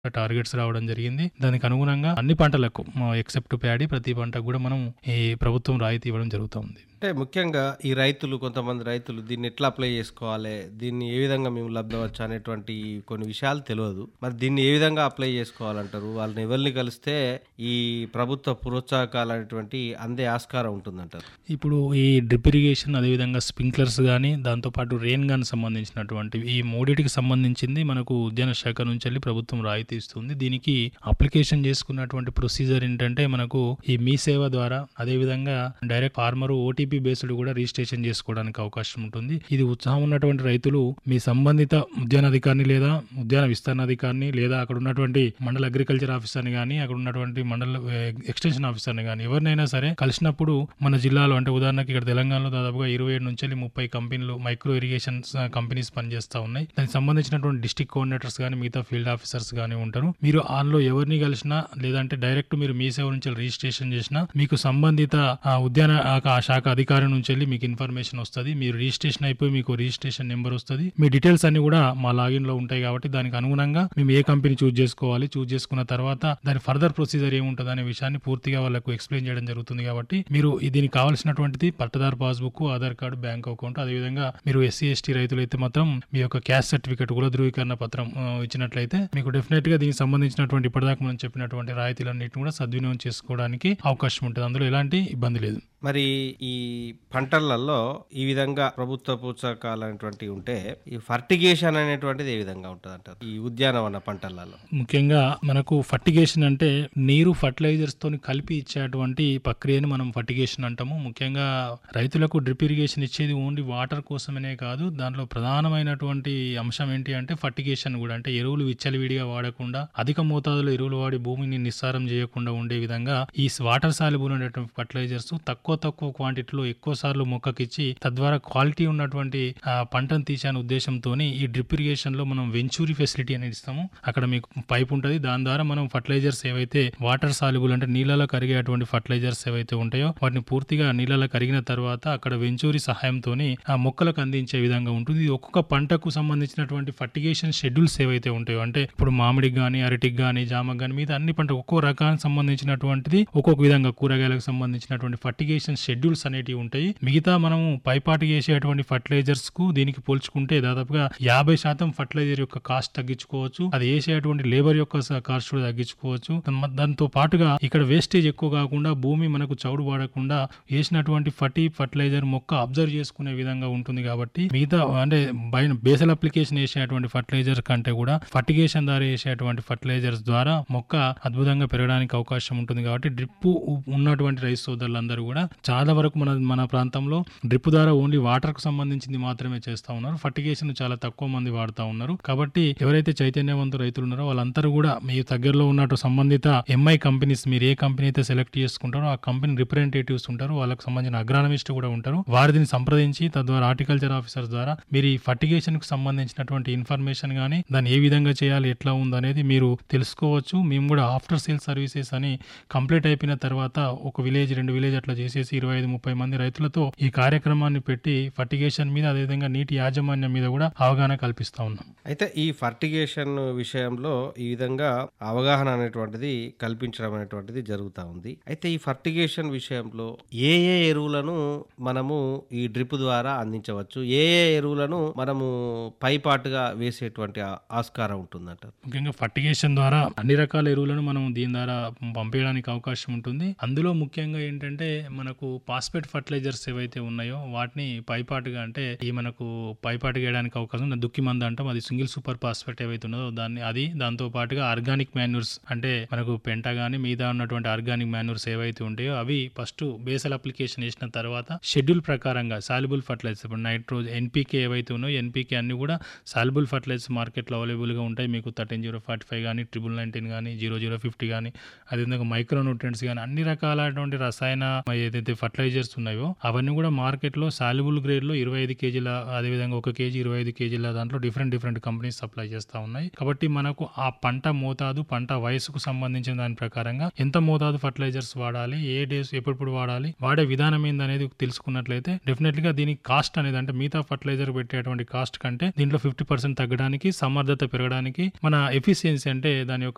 Targets రావడం జరిగింది దానికి అనుగుణంగా అన్ని పంటలకు ఎక్సెప్ట్ ప్యాడీ ప్రతి పంటకు కూడా మనం ఈ ప్రభుత్వం రాయితీ ఇవ్వడం జరుగుతుంది అంటే ముఖ్యంగా ఈ రైతులు కొంతమంది రైతులు దీన్ని ఎట్లా అప్లై చేసుకోవాలి దీన్ని ఏ విధంగా మేము లబ్ధవచ్చు అనేటువంటి కొన్ని విషయాలు తెలియదు మరి దీన్ని ఏ విధంగా అప్లై చేసుకోవాలంటారు వాళ్ళని ఎవరిని కలిస్తే ఈ ప్రభుత్వ ప్రోత్సాహకాలు అనేటువంటి అందే ఆస్కారం ఉంటుందంటారు ఇప్పుడు ఈ డ్రిప్ ఇరిగేషన్ అదేవిధంగా స్ప్రింక్లర్స్ కానీ దాంతోపాటు రెయిన్ గన్ సంబంధించినటువంటి ఈ మూడింటికి సంబంధించింది మనకు ఉద్యాన శాఖ నుంచి వెళ్ళి ప్రభుత్వం రాయితీ ఇస్తుంది దీనికి అప్లికేషన్ చేసుకున్నటువంటి ప్రొసీజర్ ఏంటంటే మనకు ఈ మీ సేవ ద్వారా అదేవిధంగా డైరెక్ట్ ఫార్మర్ ఓటీపీ బేస్డ్ కూడా రిజిస్ట్రేషన్ చేసుకోవడానికి అవకాశం ఉంటుంది ఇది ఉత్సాహం ఉన్నటువంటి రైతులు మీ సంబంధిత ఉద్యాన అధికారిని లేదా ఉద్యాన విస్తరణ అధికారిని లేదా అక్కడ ఉన్నటువంటి మండల అగ్రికల్చర్ ఆఫీసర్ని కానీ అక్కడ ఉన్నటువంటి మండల ఎక్స్టెన్షన్ ఆఫీసర్ని కానీ ఎవరినైనా సరే కలిసినప్పుడు మన జిల్లాలో అంటే ఉదాహరణకి ఇక్కడ తెలంగాణలో దాదాపుగా ఇరవై ఏడు నుంచి ముప్పై కంపెనీలు మైక్రో ఇరిగేషన్ కంపెనీస్ పనిచేస్తా ఉన్నాయి దానికి సంబంధించినటువంటి డిస్టిక్ కోఆర్డినేటర్స్ కానీ మిగతా ఫీల్డ్ ఆఫీసర్స్ కానీ ఉంటారు మీరు అందులో ఎవరిని కలిసినా లేదంటే డైరెక్ట్ మీరు మీ సేవ నుంచి రిజిస్ట్రేషన్ చేసినా మీకు సంబంధిత ఆ, ఉద్యాన ఆ శాఖ అధికారి నుంచి వెళ్ళి మీకు ఇన్ఫర్మేషన్ వస్తుంది మీరు రిజిస్ట్రేషన్ అయిపోయి మీకు రిజిస్ట్రేషన్ నెంబర్ వస్తుంది మీ డీటెయిల్స్ అన్ని కూడా మా లాగిన్ లో ఉంటాయి కాబట్టి దానికి అనుగుణంగా మేము ఏ కంపెనీ చూస్ చేసుకోవాలి చూస్ చేసుకున్న తర్వాత దాని ఫర్దర్ ప్రొసీజర్ ఏముంటుంది అనే విషయాన్ని పూర్తిగా వాళ్ళకు ఎక్స్ప్లెయిన్ చేయడం జరుగుతుంది కాబట్టి మీరు ఈ- దీనికి కావాల్సినటువంటిది పట్టదారు passbook Aadhaar card bank account అదేవిధంగా మీరు ఎస్సీ ఎస్టీ రైతులు అయితే మాత్రం మీ యొక్క క్యాస్ట్ సర్టిఫికేట్ కుల ధృవీకరణ పత్రం ఆ, ఇచ్చినట్లయితే మీకు డెఫినెట్ గా దీనికి సంబంధించినటువంటి ఇప్పటిదాకా మనం చెప్పినటువంటి రాయితీలన్నింటిని కూడా సద్వినియోగం చేసుకోవడానికి అవకాశం ఉంటుంది అందులో ఎలాంటి ఇబ్బంది లేదు మరి ఈ పంటలలో ఈ విధంగా ప్రభుత్వ ప్రోత్సాహకాలు అనేటువంటివి ఉంటే ఈ ఫర్టిగేషన్ అనేటువంటిది ఏ విధంగా ఉంటుంది అంటారు ఈ ఉద్యానవన పంటలలో ముఖ్యంగా మనకు ఫర్టిగేషన్ అంటే నీరు ఫర్టిలైజర్స్ తోని కలిపి ఇచ్చేటువంటి ప్రక్రియని మనం ఫర్టిగేషన్ అంటాము ముఖ్యంగా రైతులకు డ్రిప్ ఇరిగేషన్ ఇచ్చేది ఓన్లీ వాటర్ కోసమనే కాదు దాంట్లో ప్రధానమైనటువంటి అంశం ఏంటి అంటే ఫర్టిగేషన్ కూడా అంటే ఎరువులు విచ్చలవిడిగా వాడకుండా అధిక మోతాదులో ఎరువులు వాడి భూమిని నిస్సారం చేయకుండా ఉండే విధంగా ఈ వాటర్ సాల్యుబుల్ అనేటువంటి ఫర్టిలైజర్స్ తక్కువ తక్కువ క్వాంటిటీలో ఎక్కువ సార్లు మొక్కకిచ్చి తద్వారా క్వాలిటీ ఉన్నటువంటి ఆ, పంటను తీసే ఉద్దేశంతో ఈ డ్రిప్ ఇరిగేషన్ లో మనం వెంచూరీ ఫెసిలిటీ అనేది ఇస్తాము అక్కడ మీకు పైప్ ఉంటుంది దాని ద్వారా మనం ఫర్టిలైజర్స్ ఏవైతే వాటర్ సాల్యుబుల్ అంటే నీళ్ళలో కరిగేటువంటి ఫర్టిలైజర్స్ ఏవైతే ఉంటాయో వాటిని పూర్తిగా నీళ్ళలో కరిగిన తర్వాత అక్కడ వెంచూరి సహాయంతో ఆ మొక్కలకు అందించే విధంగా ఉంటుంది ఇది ఒక్కొక్క పంటకు సంబంధించినటువంటి ఫర్టిగేషన్ షెడ్యూల్స్ ఏవైతే ఉంటాయో అంటే ఇప్పుడు మామిడికి కానీ అరటికి కానీ జామకు కానీ మిగతా అన్ని పంట ఒక్కో రకానికి సంబంధించినటువంటిది ఒక్కొక్క విధంగా కూరగాయలకు సంబంధించినటువంటి ఫర్టిగేషన్ షెడ్యూల్స్ అనేటివి ఉంటాయి మిగతా మనము పైపాటి చేసేటువంటి ఫర్టిలైజర్స్ కు దీనికి పోల్చుకుంటే దాదాపుగా యాభై శాతం ఫర్టిలైజర్ యొక్క కాస్ట్ తగ్గించుకోవచ్చు అది వేసేటువంటి లేబర్ యొక్క కాస్ట్ కూడా తగ్గించుకోవచ్చు దా- దాంతో పాటుగా ఇక్కడ వేస్టేజ్ ఎక్కువ కాకుండా భూమి మనకు చౌడు పడకుండా వేసినటువంటి ఫర్టి ఫర్టిలైజర్ మొక్క అబ్జర్వ్ చేసుకునే విధంగా ఉంటుంది కాబట్టి మిగతా అంటే బయట బేసల్ అప్లికేషన్ వేసేటువంటి ఫర్టిలైజర్ కంటే కూడా ఫర్టిగేషన్ ద్వారా వేసేటువంటి ఫర్టిలైజర్స్ ద్వారా మొక్క అద్భుతంగా పెరగడానికి అవకాశం ఉంటుంది కాబట్టి డ్రిప్ ఉన్నటువంటి రైతు సోదరులందరూ కూడా చాలా వరకు మన మన ప్రాంతంలో డ్రిప్ ద్వారా ఓన్లీ వాటర్ కు సంబంధించింది మాత్రమే చేస్తా ఉన్నారు ఫర్టిగేషన్ చాలా తక్కువ మంది వాడుతా ఉన్నారు కాబట్టి ఎవరైతే చైతన్యవంతు రైతులు ఉన్నారో వాళ్ళందరూ కూడా మీ దగ్గరలో ఉన్నట్టు సంబంధిత ఎంఐ కంపెనీస్ మీరు ఏ కంపెనీ అయితే సెలెక్ట్ చేసుకుంటారో ఆ కంపెనీ రిప్రజెంటేటివ్స్ ఉంటారు వాళ్ళకి సంబంధించిన అగ్రానమిస్ట్ కూడా ఉంటారు వారిని సంప్రదించి తద్వారా హార్టికల్చర్ ఆఫీసర్స్ ద్వారా మీరు ఈ ఫర్టిగేషన్ కు సంబంధించినటువంటి ఇన్ఫర్మేషన్ కానీ దాన్ని ఏ విధంగా చేయాలి ఎట్లా ఉంది అనేది మీరు తెలుసుకోవచ్చు మేము కూడా ఆఫ్టర్ సేల్ సర్వీసెస్ అని కంప్లీట్ అయిపోయిన తర్వాత ఒక విలేజ్ రెండు విలేజ్ అట్లా చేసేసి ఇరవై ఐదు ముప్పై మంది రైతులతో ఈ కార్యక్రమాన్ని పెట్టి ఫర్టిగేషన్ మీద అదేవిధంగా నీటి యాజమాన్యం మీద కూడా అవగాహన కల్పిస్తా ఉన్నాం అయితే ఈ ఫర్టిగేషన్ విషయంలో ఈ విధంగా అవగాహన అనేటువంటిది కల్పించడం అనేటువంటిది జరుగుతూ ఉంది అయితే ఈ ఫర్టిగేషన్ విషయంలో ఏ ఏ ఎరువులను మనము ఈ డ్రిప్ ద్వారా అందించవచ్చు ఏ ఏ ఎరువులను మనము పైపాటుగా వేసేటువంటి ఆ- ఆస్కారం ఉంటుందంటారు ముఖ్యంగా ఫర్టిగేషన్ ద్వారా అన్ని రకాల ఎరువులను మనం దీని ద్వారా పంపించడానికి అవకాశం ఉంటుంది అందులో ముఖ్యంగా ఏంటంటే మనకు పాస్పేట్ ఫర్టిలైజర్స్ ఏవైతే ఉన్నాయో వాటిని పైపాటుగా అంటే ఈ మనకు పైపాటుగా వేయడానికి అవకాశం ఉంది. దుక్కి మంద అంటాం అది సింగిల్ సూపర్ పాస్పేట్ ఏవైతే ఉన్నదో దాన్ని అది దాంతో పాటుగా ఆర్గానిక్ మాన్యూర్స్ అంటే మనకు పెంట గానీ మీద ఉన్నటువంటి ఆర్గానిక్ మాన్యూర్స్ ఏవైతే ఉంటాయో అవి ఫస్ట్ బేసల్ అప్లికేషన్ చేసిన తర్వాత షెడ్యూల్ ప్రకారంగా సాల్యుబుల్ ఫర్టిలైజర్స్ ఇప్పుడు నైట్రోజ్ ఎన్పీకే ఏవైతే ఉన్నాయో ఎన్పీకే అన్ని కూడా సాల్యుబుల్ ఫర్టిలైజర్స్ మార్కెట్లో అవైలబుల్గా ఉంటాయి మీకు థర్టీన్ జీరో ఫార్టీ ఫైవ్ కానీ ట్రిపుల్ నైన్టీన్ కానీ జీరో జీరో ఫిఫ్టీ కానీ అదేవిధంగా మైక్రో న్యూట్రియంట్స్ కానీ అన్ని రకాలైనటువంటి రసాయన ఏదైతే ఫర్టిలైజర్స్ ఉన్నాయో అవన్నీ కూడా మార్కెట్లో సాల్యుబుల్ గ్రేడ్లో ఇరవై ఐదు కేజీల అదేవిధంగా ఒక కేజీ ఇరవై ఐదు కేజీల దాంట్లో డిఫరెంట్ డిఫరెంట్ కంపెనీస్ సప్లై చేస్తూ ఉన్నాయి కాబట్టి మనకు ఆ పంట మోతాదు పంట వయసుకు సంబంధించిన దాని ప్రకారంగా ఎంత మోతాదు ఫర్టిలైజర్స్ వాడాలి ఏ డేస్ ఎప్పుడెప్పుడు వాడాలి వాడే విధానం ఏందనేది తెలుసుకున్నట్లయితే డెఫినెట్ గా దీనికి కాస్ట్ అనేది అంటే మిగతా ఫర్టిలైజర్ పెట్టేటువంటి కాస్ట్ కంటే దీంట్లో ఫిఫ్టీ పర్సెంట్ తగ్గడానికి సమర్థత పెరగడానికి మన ఎఫిషియన్సీ అంటే దాని యొక్క